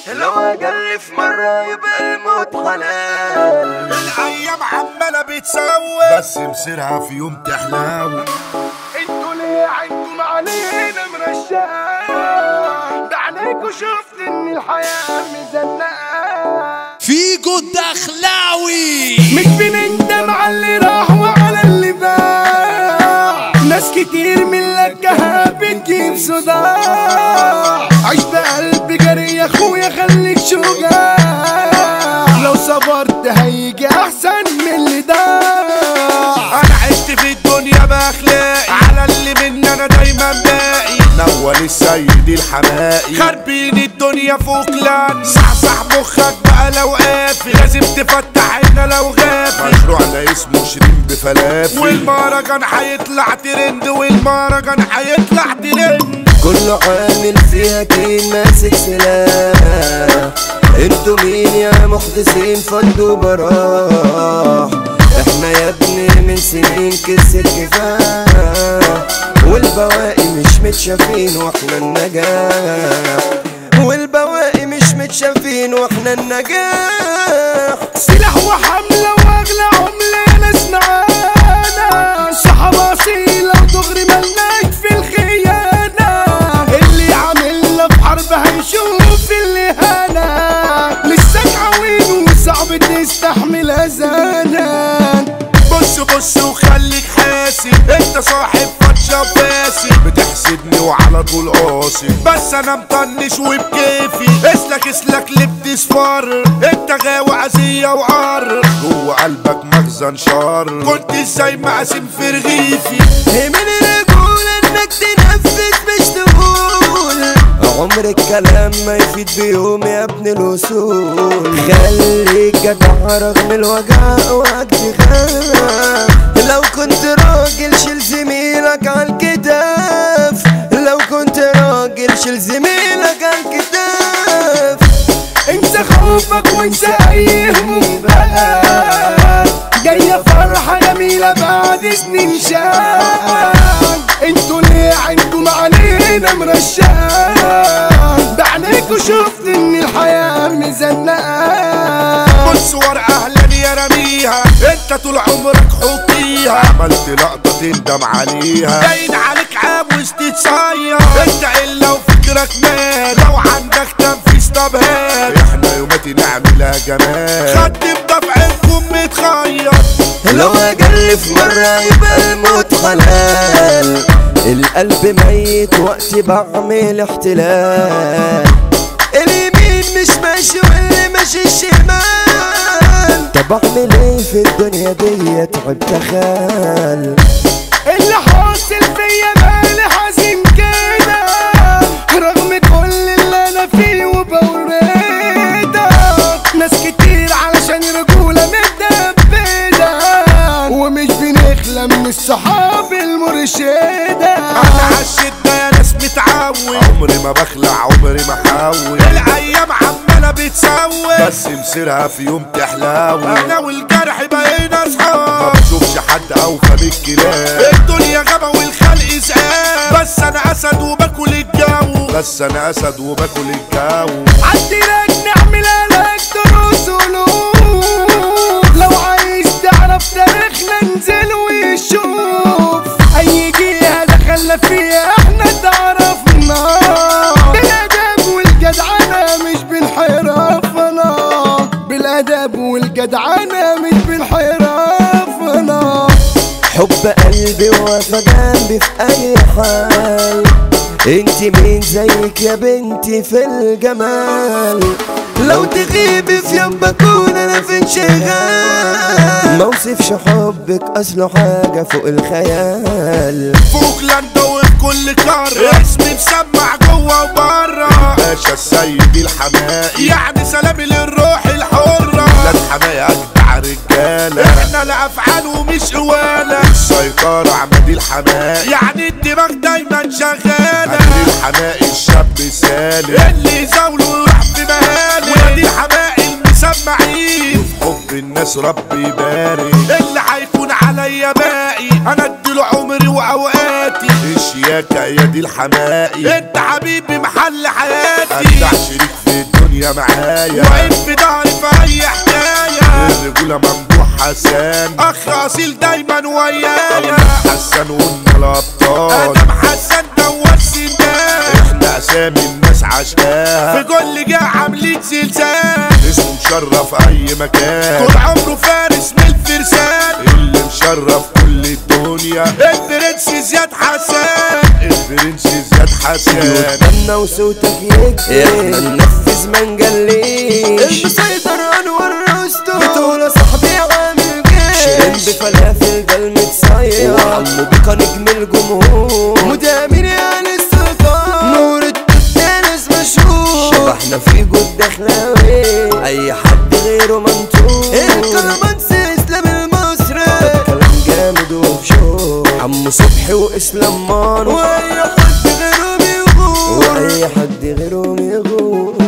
لو اقل في مرة يبقى الموت حلال الايام عماله بتسوي بس مصيرها في يوم تحلاوي انتوا ليه عندكم علينا مرشاح ده عليكوا شفت ان الحياه مزنقه فيجو الدخلاوي مش بنندم على اللي راح وعلى اللي باع ناس كتير من لكها بتجيب صداع عيش بقلب جري يا اخويا خليك شجاع لو صبرت هيجي احسن من اللي ضاع انا عشت في الدنيا باخلاقي على اللي مني انا دايما باقي نول السيد الحمائي خاربين الدنيا فوق لان صحصح مخك بقى لو قافي لازم تفتح عينا لو غافي مشروعنا اسمه شيرين بفلافل والمهرجان هيطلع ترند والمهرجان هيطلع ترند كله عامل فيها كين ماسك سلاح انتوا مين يا محدثين فضوا براح احنا يا ابني من سنين كس الكفاح والبواقي مش متشافين واحنا النجاح والبواقي مش متشافين واحنا النجاح سلاح وحملة واغلى عملة يا ناس معانا صحاب اصيلة ودغري ملناش في الخيانة اللي عاملنا في حرب هيشوف اللي هنا لسه عوين وصعب تستحمل اذانا بص بص وخليك حاسب انت صاحب فتشة فاسد بتحسدني وعلى طول قاسي بس انا مطنش وبكيفي اسلك اسلك اللي بتصفر انت غاوي عزية وعر جوه قلبك مخزن شر كنت ازاي مقاسم في رغيفي من الرجولة انك تنفذ مش تقول عمر الكلام ما يفيد بيوم يا ابن الاصول خليك جدع رغم الوجع اوعك تخاف لو كنت راجل شيل زميلك على الكتاف لو كنت راجل شيل زميلك على الكتاف انسى خوفك وانسى اي هموم بقى جاية فرحة جميلة بعد سنين شان انتوا ليه عندكم علينا مرشان بعينيكوا شفت ان الحياة مزنقة بص ورا اهلا يا رميها انت طول عمرك حطيها عملت لقطة تندم عليها باين عليك عاوز تتصير انت الا وفكرك مات لو عندك تنفيذ طب هات احنا يوماتي نعملها جمال خدت بدفعكم متخير لو اقل في مرة يبقى الموت حلال القلب ميت وقت بعمل احتلال اليمين مش ماشي واللي ماشي الشمال طب اعمل ايه في الدنيا دي تعبت خال اللي حاصل فيا بالي حزين كده رغم كل اللي انا فيه وبوريده ناس كتير علشان رجولة متدبدة ومش بنخلى من الصحاب المرشدة انا عالشدة يا ناس متعود عمري ما بخلع عمري ما حاول الايام عمالة بتسوي بس مصيرها في يوم تحلاوي انا والجرح بقينا ما اصحاب بشوفش حد اوفى من الكلاب الدنيا غابة والخلق زقاب بس انا اسد وباكل الجو بس انا اسد وباكل الجو عندنا نعمل لك دروس ولوم لو عايز تعرف تاريخنا انزل وشوف اي جهة دخلنا فيها احنا تعرفنا بالادب والجدعنة مش بالحرافنا بالادب والجدعنة مش بالحرافنا حب قلبي ووفى جنبي في اي حال انت مين زيك يا بنتي في الجمال لو تغيبي في يوم بكون انا في انشغال ما اوصفش حبك اصله حاجه فوق الخيال فوكلاند وفي كل قارة اسمي مسمع جوه وبره باشا السيد الحمائي يعني سلامي للروح الحرة ولاد حماية اجدع رجالة احنا لافعال ومش قوالة السيطرة عماد الحمائي يعني الدماغ دايما شغالة عماد الحمائي الشاب سالم اللي يزاوله يروح في مهالة ولاد الحمائي المسمعين حب الناس ربي يبارك اللي هيكون عليا باقي انا اديله عمري واوقاتي الشياكة يا دي الحمائي انت حبيبي محل حياتي أجدع شريك في الدنيا الدنيا معايا واقف في ظهري في اي حكايه الرجولة ممدوح حسان اخ اصيل دايما ويايا حسان قلنا الابطال ادم حسن دوس الناس احنا اسامي الناس عشقاها في كل جا عاملين زلزال اسمه مشرف اي مكان طول عمره فارس من الفرسان اللي مشرف كل الدنيا البرنس زياد حسن البرنس زياد حسان قدامنا وصوتك يكفي احنا ننفذ ما نجليش المسيطر انور رستم بتقول صاحبي عامل جيش شرب بفلافل ده المتصير وعمو بيكا نجم الجمهور مدامين يا السلطان نور التنس مشهور شبحنا في جود دخلاوي اي حد غيره منطور الكرمانس اسلام المصري كلام جامد وبشوق عمو صبحي واسلام مانو واي حد غيرهم يغور واي حد غيرهم يغور